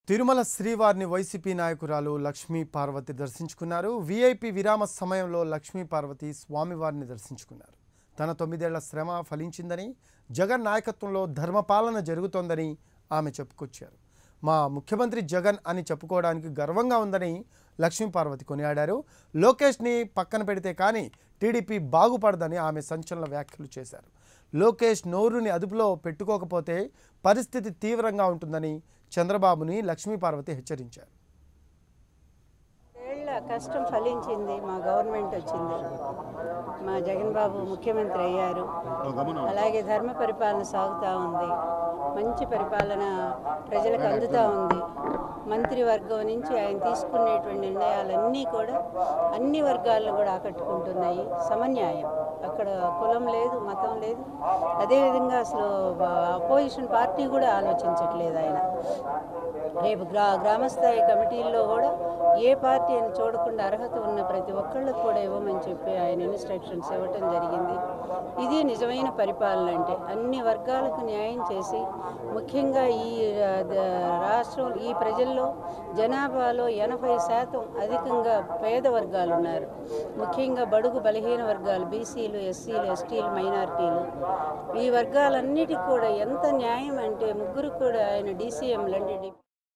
తిరుమల శ్రీవారిని వైసీపీ నాయకురాలు లక్ష్మీ పార్వతి దర్శించుకున్నారు వీఐపీ విరామ సమయంలో లక్ష్మీ పార్వతి స్వామివారిని దర్శించుకున్నారు తన తొమ్మిదేళ్ల శ్రమ ఫలించిందని జగన్ నాయకత్వంలో ధర్మపాలన జరుగుతోందని ఆమె చెప్పుకొచ్చారు మా ముఖ్యమంత్రి జగన్ అని చెప్పుకోవడానికి గర్వంగా ఉందని లక్ష్మీ పార్వతి కొనియాడారు లోకేష్ని పక్కన పెడితే కానీ టీడీపీ బాగుపడదని ఆమె సంచలన వ్యాఖ్యలు చేశారు లోకేష్ నోరుని అదుపులో పెట్టుకోకపోతే పరిస్థితి తీవ్రంగా ఉంటుందని చంద్రబాబుని లక్ష్మీ పార్వతి హెచ్చరించారు ఏళ్ల కష్టం ఫలించింది మా గవర్నమెంట్ వచ్చింది మా జగన్ బాబు ముఖ్యమంత్రి అయ్యారు అలాగే ధర్మ పరిపాలన సాగుతూ ఉంది మంచి పరిపాలన ప్రజలకు అందుతూ ఉంది మంత్రివర్గం నుంచి ఆయన తీసుకునేటువంటి నిర్ణయాలన్నీ కూడా అన్ని వర్గాలను కూడా ఆకట్టుకుంటున్నాయి సమన్యాయం అక్కడ కులం లేదు మతం లేదు అదేవిధంగా అసలు అపోజిషన్ పార్టీ కూడా ఆలోచించట్లేదు ఆయన రేపు గ్రా గ్రామస్థాయి కమిటీల్లో కూడా ఏ పార్టీ అని చూడకుండా అర్హత ఉన్న ప్రతి ఒక్కళ్ళకు కూడా ఇవ్వమని చెప్పి ఆయన ఇన్స్ట్రక్షన్స్ ఇవ్వటం జరిగింది ఇది నిజమైన పరిపాలన అంటే అన్ని వర్గాలకు న్యాయం చేసి ముఖ్యంగా ఈ ఆ, ద- రాష్ట్రం ఈ ప్రజల్లో జనాభాలో ఎనభై శాతం అధికంగా పేద వర్గాలు ఉన్నారు ముఖ్యంగా బడుగు బలహీన వర్గాలు బీసీలు ఎస్సీలు ఎస్టీలు మైనారిటీలు ఈ వర్గాలన్నిటికీ కూడా ఎంత న్యాయం అంటే ముగ్గురు కూడా ఆయన డీసీఎంలు అంటే